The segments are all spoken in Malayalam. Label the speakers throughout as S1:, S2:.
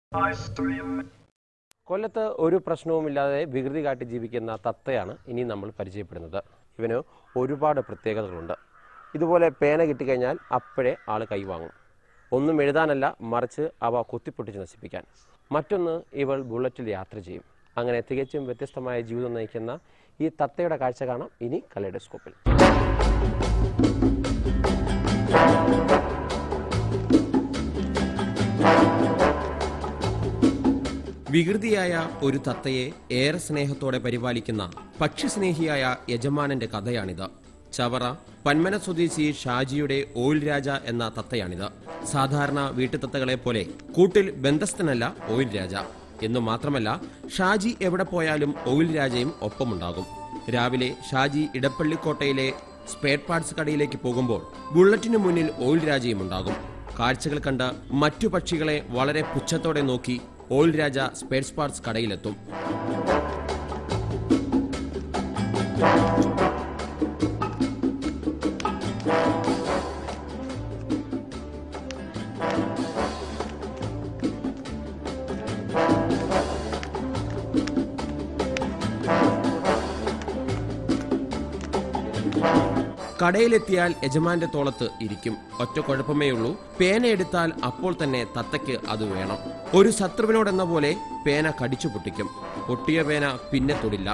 S1: കൊല്ലത്ത് ഒരു പ്രശ്നവുമില്ലാതെ വികൃതി കാട്ടി ജീവിക്കുന്ന തത്തയാണ് ഇനി നമ്മൾ പരിചയപ്പെടുന്നത് ഇവന് ഒരുപാട് പ്രത്യേകതകളുണ്ട് ഇതുപോലെ പേന കിട്ടിക്കഴിഞ്ഞാൽ അപ്പോഴേ ആൾ കൈവാങ്ങും ഒന്നും എഴുതാനല്ല മറിച്ച് അവ കുത്തിപ്പൊട്ടിച്ച് നശിപ്പിക്കാൻ മറ്റൊന്ന് ഇവൾ ബുള്ളറ്റിൽ യാത്ര ചെയ്യും അങ്ങനെ തികച്ചും വ്യത്യസ്തമായ ജീവിതം നയിക്കുന്ന ഈ തത്തയുടെ കാഴ്ച കാണാം ഇനി കലൈഡോസ്കോപ്പിൽ വികൃതിയായ ഒരു തത്തയെ ഏറെ സ്നേഹത്തോടെ പരിപാലിക്കുന്ന പക്ഷിസ്നേഹിയായ യജമാനന്റെ കഥയാണിത് ചവറ പന്മന സ്വദേശി ഷാജിയുടെ ഓയിൽ രാജ എന്ന തത്തയാണിത് സാധാരണ വീട്ടുതത്തകളെ പോലെ കൂട്ടിൽ ബന്ധസ്ഥനല്ല ഓയിൽ രാജ എന്നു മാത്രമല്ല ഷാജി എവിടെ പോയാലും ഓയിൽ രാജയും ഒപ്പമുണ്ടാകും രാവിലെ ഷാജി ഇടപ്പള്ളിക്കോട്ടയിലെ സ്പെയർ പാർട്സ് കടയിലേക്ക് പോകുമ്പോൾ ബുള്ളറ്റിനു മുന്നിൽ ഓയിൽ രാജയും ഉണ്ടാകും കാഴ്ചകൾ കണ്ട് മറ്റു പക്ഷികളെ വളരെ പുച്ഛത്തോടെ നോക്കി ഓയിൽ രാജ സ്പെയർ പാർട്സ് കടയിലെത്തും കടയിലെത്തിയാൽ യജമാന്റെ തോളത്ത് ഇരിക്കും ഒറ്റ കുഴപ്പമേയുള്ളൂ പേന എടുത്താൽ അപ്പോൾ തന്നെ തത്തയ്ക്ക് അത് വേണം ഒരു ശത്രുവിനോടെന്ന പോലെ പേന കടിച്ചു പൊട്ടിക്കും പൊട്ടിയ പേന പിന്നെ തൊടില്ല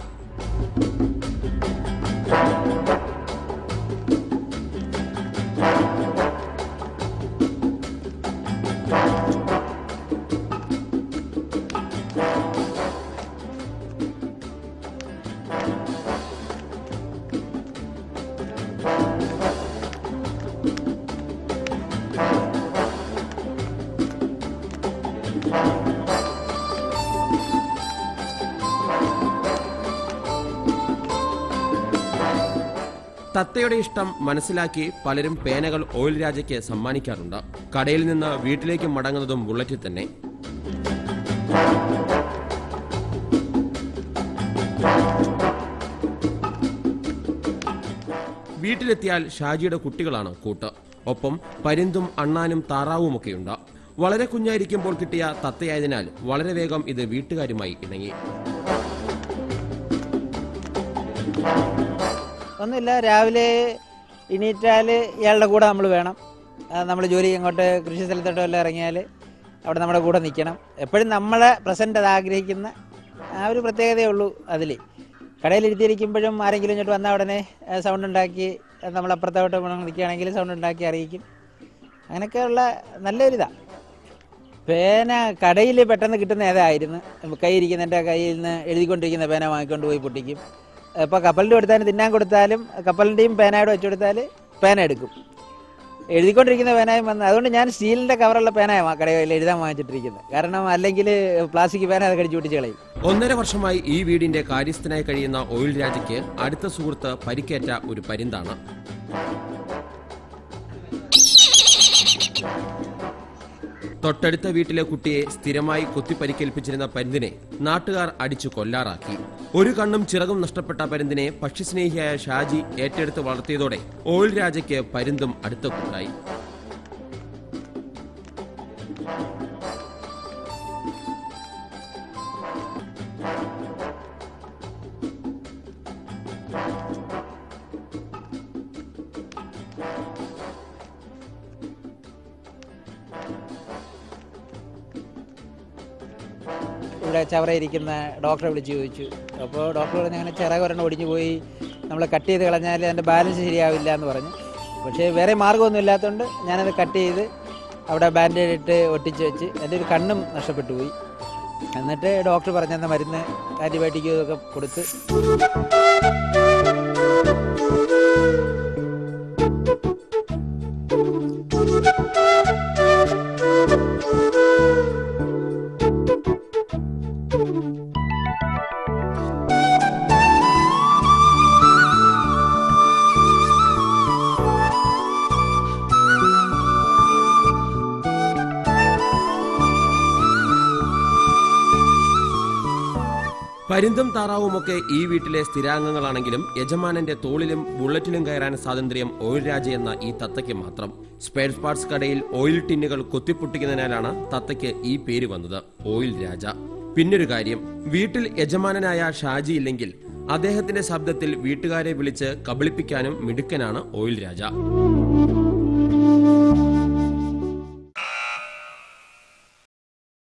S1: തത്തയുടെ ഇഷ്ടം മനസ്സിലാക്കി പലരും പേനകൾ ഓയിൽ രാജയ്ക്ക് സമ്മാനിക്കാറുണ്ട് കടയിൽ നിന്ന് വീട്ടിലേക്ക് മടങ്ങുന്നതും ബുള്ളറ്റിൽ തന്നെ വീട്ടിലെത്തിയാൽ ഷാജിയുടെ കുട്ടികളാണ് കൂട്ട് ഒപ്പം പരിന്തും അണ്ണാനും താറാവുമൊക്കെയുണ്ട് വളരെ കുഞ്ഞായിരിക്കുമ്പോൾ കിട്ടിയ തത്തയായതിനാൽ വളരെ വേഗം ഇത് വീട്ടുകാരുമായി ഇണങ്ങി
S2: ഒന്നുമില്ല രാവിലെ എണീറ്റാൽ ഇയാളുടെ കൂടെ നമ്മൾ വേണം നമ്മൾ ജോലി അങ്ങോട്ട് കൃഷി സ്ഥലത്തോട്ടോ എല്ലാം ഇറങ്ങിയാൽ അവിടെ നമ്മുടെ കൂടെ നിൽക്കണം എപ്പോഴും നമ്മളെ പ്രസൻറ്റ് അത് ആഗ്രഹിക്കുന്ന ആ ഒരു പ്രത്യേകതയേ ഉള്ളൂ അതിൽ കടയിലിരുത്തിയിരിക്കുമ്പോഴും ആരെങ്കിലും ഇങ്ങോട്ട് വന്നാൽ ഉടനെ സൗണ്ട് ഉണ്ടാക്കി നമ്മൾ അപ്പുറത്തോട്ട് നിൽക്കുകയാണെങ്കിൽ സൗണ്ട് ഉണ്ടാക്കി അറിയിക്കും അങ്ങനെയൊക്കെയുള്ള നല്ലൊരിതാണ് പേന കടയിൽ പെട്ടെന്ന് കിട്ടുന്ന ഏതായിരുന്നു കൈയിരിക്കുന്ന എൻ്റെ കയ്യിൽ നിന്ന് എഴുതിക്കൊണ്ടിരിക്കുന്ന പേന വാങ്ങിക്കൊണ്ട് പോയി പൊട്ടിക്കും ഇപ്പോൾ കപ്പലിൻ്റെ കൊടുത്താലും തിന്നാൻ കൊടുത്താലും കപ്പലിൻ്റെയും പേനയോട് വെച്ച് കൊടുത്താൽ പേന എടുക്കും എഴുതിക്കൊണ്ടിരിക്കുന്ന പേനയും വന്ന് അതുകൊണ്ട് ഞാൻ സ്റ്റീലിൻ്റെ കവറുള്ള പേനയാണ് കടയിൽ എഴുതാൻ വാങ്ങിച്ചിട്ടിരിക്കുന്നത് കാരണം അല്ലെങ്കിൽ പ്ലാസ്റ്റിക് പേന അത് കടിച്ചു പൊട്ടിച്ച് കളയും
S1: ഒന്നര വർഷമായി ഈ വീടിന്റെ കാര്യസ്ഥനായി കഴിയുന്ന ഓയിൽ രാജയ്ക്ക് അടുത്ത സുഹൃത്ത് പരിക്കേറ്റ ഒരു പരിന്താണ് തൊട്ടടുത്ത വീട്ടിലെ കുട്ടിയെ സ്ഥിരമായി കുത്തിപ്പരിക്കേൽപ്പിച്ചിരുന്ന പരുന്തിനെ നാട്ടുകാർ അടിച്ചു കൊല്ലാറാക്കി ഒരു കണ്ണും ചിറകും നഷ്ടപ്പെട്ട പരുന്തിനെ പക്ഷിസ്നേഹിയായ ഷാജി ഏറ്റെടുത്ത് വളർത്തിയതോടെ ഓയിൽ രാജയ്ക്ക് പരുന്തും അടുത്ത കൂട്ടായി
S2: ഇവിടെ ചവറ ഇരിക്കുന്ന ഡോക്ടറെ വിളിച്ച് ചോദിച്ചു അപ്പോൾ ഡോക്ടർ പറഞ്ഞു അങ്ങനെ ചിറക് ഒരെണ്ണം ഒടിഞ്ഞു പോയി നമ്മൾ കട്ട് ചെയ്ത് കളഞ്ഞാൽ അതിൻ്റെ ബാലൻസ് ശരിയാവില്ല എന്ന് പറഞ്ഞു പക്ഷേ വേറെ മാർഗ്ഗമൊന്നും ഇല്ലാത്തതുകൊണ്ട് ഞാനത് കട്ട് ചെയ്ത് അവിടെ ബാൻഡേഡ് ഇട്ട് ഒട്ടിച്ച് വെച്ച് എൻ്റെ ഒരു കണ്ണും നഷ്ടപ്പെട്ടു പോയി എന്നിട്ട് ഡോക്ടർ പറഞ്ഞെന്ന മരുന്ന് ആൻറ്റിബയോട്ടിക്കും ഇതൊക്കെ കൊടുത്ത്
S1: പരിന്തും താറാവുമൊക്കെ ഈ വീട്ടിലെ സ്ഥിരാംഗങ്ങളാണെങ്കിലും യജമാനന്റെ തോളിലും ബുള്ളറ്റിലും കയറാൻ സ്വാതന്ത്ര്യം ഓയിൽ രാജ എന്ന ഈ തത്തയ്ക്ക് മാത്രം സ്പെയർ പാർട്സ് കടയിൽ ഓയിൽ ടിന്നുകൾ കൊത്തിപ്പൊട്ടിക്കുന്നതിനാലാണ് തത്തയ്ക്ക് ഈ പേര് വന്നത് ഓയിൽ രാജ പിന്നൊരു കാര്യം വീട്ടിൽ യജമാനനായ ഷാജി ഇല്ലെങ്കിൽ അദ്ദേഹത്തിന്റെ ശബ്ദത്തിൽ വീട്ടുകാരെ വിളിച്ച് കബളിപ്പിക്കാനും മിടുക്കനാണ് ഓയിൽ രാജ